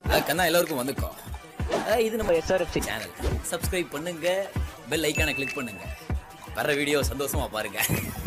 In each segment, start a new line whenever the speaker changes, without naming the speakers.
கண்ணா எல்லாருக்கும் வந்துக்கோ அஹ் இது நம்ம
SRFC.
சேனல் சப்ஸ்கிரைப் பண்ணுங்க பெல் ஐக்கானை கிளிக் பண்ணுங்க வர வீடியோ சந்தோஷமா பாருங்க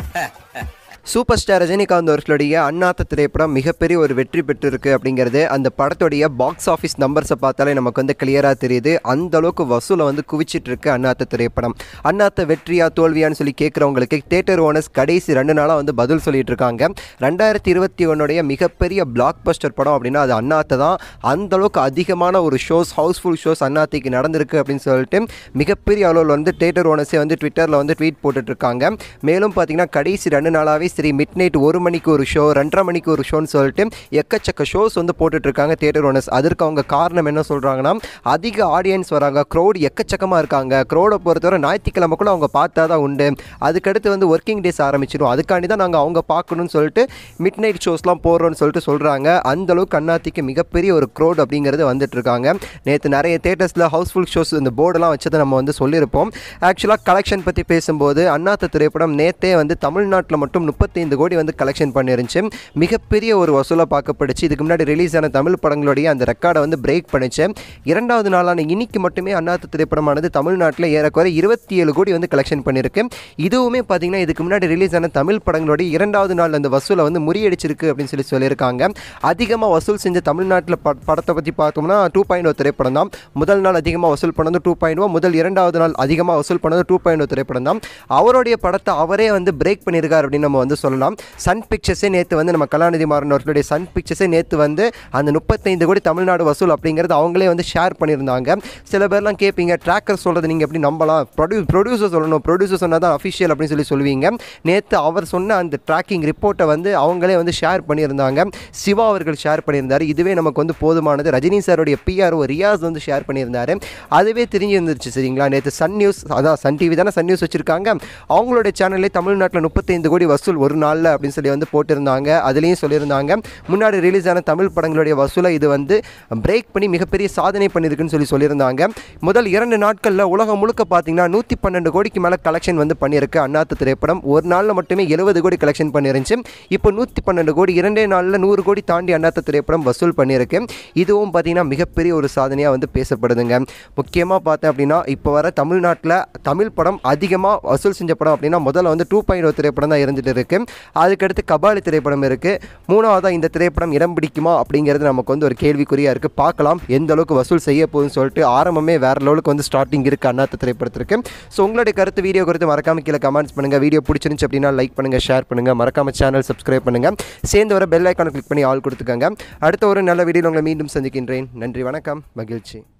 சூப்பர் ஸ்டார் ரஜினிகாந்த் அவர்களுடைய அண்ணாத்த திரைப்படம் மிகப்பெரிய ஒரு வெற்றி பெற்றிருக்கு அப்படிங்கிறது அந்த படத்துடைய பாக்ஸ் ஆஃபீஸ் நம்பர்ஸை பார்த்தாலே நமக்கு வந்து கிளியராக தெரியுது அந்த அளவுக்கு வசூலை வந்து குவிச்சிட்டு இருக்கு அண்ணாத்த திரைப்படம் அண்ணாத்த வெற்றியா தோல்வியான்னு சொல்லி கேட்குறவங்களுக்கு தேட்டர் ஓனர்ஸ் கடைசி ரெண்டு நாளாக வந்து பதில் சொல்லிட்டு இருக்காங்க ரெண்டாயிரத்தி இருபத்தி ஒன்னுடைய மிகப்பெரிய பிளாக் பஸ்டர் படம் அப்படின்னா அது அண்ணாத்த தான் அந்த அளவுக்கு அதிகமான ஒரு ஷோஸ் ஹவுஸ்ஃபுல் ஷோஸ் அண்ணாத்திக்கு நடந்திருக்கு அப்படின்னு சொல்லிட்டு மிகப்பெரிய அளவில் வந்து தேட்டர் ஓனர்ஸே வந்து ட்விட்டரில் வந்து ட்வீட் போட்டுட்டு இருக்காங்க மேலும் பார்த்தீங்கன்னா கடைசி ரெண்டு நாளாகவே சரி மிட் நைட் ஒரு மணிக்கு ஒரு ஷோ ரெண்டரை மணிக்கு ஒரு ஷோன்னு சொல்லிட்டு எக்கச்சக்க ஷோஸ் வந்து போட்டுட்டு இருக்காங்க தேட்டர் ஓனர்ஸ் அதற்கு அவங்க காரணம் என்ன சொல்கிறாங்கன்னா அதிக ஆடியன்ஸ் வராங்க க்ரௌட் எக்கச்சக்கமாக இருக்காங்க க்ரௌடை பொறுத்தவரை ஞாயிற்றுக்கிழமை கூட அவங்க பார்த்தா தான் உண்டு அதுக்கடுத்து வந்து ஒர்க்கிங் டேஸ் ஆரம்பிச்சிடும் அதுக்காண்டி தான் நாங்கள் அவங்க பார்க்கணும்னு சொல்லிட்டு மிட் நைட் ஷோஸ்லாம் போடுறோம்னு சொல்லிட்டு சொல்கிறாங்க அந்த அளவுக்கு அண்ணாத்திக்கு மிகப்பெரிய ஒரு க்ரௌட் அப்படிங்கிறது வந்துட்டு இருக்காங்க நேற்று நிறைய தேட்டர்ஸில் ஹவுஸ்ஃபுல் ஷோஸ் இந்த போர்டெல்லாம் வச்சதை நம்ம வந்து சொல்லியிருப்போம் ஆக்சுவலாக கலெக்ஷன் பற்றி பேசும்போது அண்ணாத்த திரைப்படம் நேத்தே வந்து தமிழ்நாட்டில் மட்டும் முப்பத்தைந்து கோடி வந்து கலெக்ஷன் பண்ணிருந்துச்சு மிகப்பெரிய ஒரு வசூலாக பார்க்கப்படுச்சு இதுக்கு முன்னாடி ரிலீஸ் ஆன தமிழ் படங்களுடைய அந்த ரெக்கார்டை வந்து பிரேக் பண்ணுச்சு இரண்டாவது நாளான இன்னைக்கு மட்டுமே அண்ணாத்த திரைப்படமானது தமிழ்நாட்டில் ஏறக்குறைய இருபத்தி ஏழு கோடி வந்து கலெக்ஷன் பண்ணியிருக்கு இதுவுமே பார்த்தீங்கன்னா இதுக்கு முன்னாடி ரிலீஸ் ஆன தமிழ் படங்களுடைய இரண்டாவது நாள் அந்த வசூலை வந்து முறியடிச்சிருக்கு அப்படின்னு சொல்லி சொல்லியிருக்காங்க அதிகமாக வசூல் செஞ்ச தமிழ்நாட்டில் ப படத்தை பற்றி பார்த்தோம்னா டூ பாயிண்ட் ஓ திரைப்படம் தான் முதல் நாள் அதிகமாக வசூல் பண்ணது டூ பாயிண்ட் ஓ முதல் இரண்டாவது நாள் அதிகமாக வசூல் பண்ணது டூ பாயிண்ட் ஓ திரைப்படம் தான் அவருடைய படத்தை அவரே வந்து பிரேக் பண்ணியிருக்கார் அப்படின்னு நம்ம வந்து சொல்லலாம் சன் பிக்சர்ஸே நேற்று வந்து நம்ம கலாநிதி மாறன் அவர்களுடைய சன் பிக்சர்ஸே நேற்று வந்து அந்த முப்பத்தைந்து கோடி தமிழ்நாடு வசூல் அப்படிங்கிறது அவங்களே வந்து ஷேர் பண்ணியிருந்தாங்க சில பேர்லாம் கேட்பீங்க ட்ராக்கர் சொல்கிறது நீங்கள் எப்படி நம்பலாம் ப்ரொடியூ ப்ரொடியூசர் சொல்லணும் ப்ரொடியூசர் சொன்னால் தான் அஃபிஷியல் அப்படின்னு சொல்லி சொல்லுவீங்க நேற்று அவர் சொன்ன அந்த ட்ராக்கிங் ரிப்போர்ட்டை வந்து அவங்களே வந்து ஷேர் பண்ணியிருந்தாங்க சிவா அவர்கள் ஷேர் பண்ணியிருந்தார் இதுவே நமக்கு வந்து போதுமானது ரஜினி சாருடைய பிஆர்ஓ ரியாஸ் வந்து ஷேர் பண்ணியிருந்தாரு அதுவே தெரிஞ்சு இருந்துச்சு சரிங்களா நேற்று சன் நியூஸ் அதான் சன் டிவி தானே சன் நியூஸ் வச்சுருக்காங்க அவங்களுடைய சேனல்லே தமிழ்நாட்டில் முப்பத்தைந்து கோடி வசூல் ஒரு நாளில் அப்படின்னு சொல்லி வந்து போட்டிருந்தாங்க அதுலேயும் சொல்லியிருந்தாங்க முன்னாடி ரிலீஸ் ஆன தமிழ் படங்களுடைய வசூலை இது வந்து பிரேக் பண்ணி மிகப்பெரிய சாதனை பண்ணியிருக்குன்னு சொல்லி சொல்லியிருந்தாங்க முதல் இரண்டு நாட்களில் உலகம் முழுக்க பார்த்தீங்கன்னா நூற்றி பன்னெண்டு கோடிக்கு மேலே கலெக்ஷன் வந்து பண்ணியிருக்கு அண்ணாத்து திரைப்படம் ஒரு நாளில் மட்டுமே எழுபது கோடி கலெக்ஷன் பண்ணிருந்துச்சு இப்போ நூற்றி பன்னெண்டு கோடி இரண்டே நாளில் நூறு கோடி தாண்டி அண்ணாத்த திரைப்படம் வசூல் பண்ணியிருக்கு இதுவும் பார்த்தீங்கன்னா மிகப்பெரிய ஒரு சாதனையாக வந்து பேசப்படுதுங்க முக்கியமாக பார்த்தேன் அப்படின்னா இப்போ வர தமிழ்நாட்டில் தமிழ் படம் அதிகமாக வசூல் செஞ்ச படம் அப்படின்னா முதல்ல வந்து டூ பாயிண்ட் திரைப்படம் தான் இருந்துட்டு இருக்கு அதுக்கடுத்து கபாலி திரைப்படம் இருக்குது மூணாவதாக இந்த திரைப்படம் இடம் பிடிக்குமா அப்படிங்கிறது நமக்கு வந்து ஒரு கேள்விக்குறியாக இருக்குது பார்க்கலாம் எந்த அளவுக்கு வசூல் செய்ய போகுதுன்னு சொல்லிட்டு ஆரம்பமே வேற லெவலுக்கு வந்து ஸ்டார்டிங் இருக்குது அண்ணாத்த திரைப்படத்திற்கு ஸோ உங்களுடைய கருத்து வீடியோ குறித்து மறக்காம கீழே கமெண்ட்ஸ் பண்ணுங்கள் வீடியோ பிடிச்சிருந்துச்சு அப்படின்னா லைக் பண்ணுங்கள் ஷேர் பண்ணுங்கள் மறக்காம சேனல் சப்ஸ்கிரைப் பண்ணுங்கள் சேர்ந்து வர பெல் ஐக்கானை கிளிக் பண்ணி ஆள் கொடுத்துக்கோங்க அடுத்த ஒரு நல்ல வீடியோவில் உங்களை மீண்டும் சந்திக்கின்றேன் நன்றி வணக்கம் மகிழ்ச்சி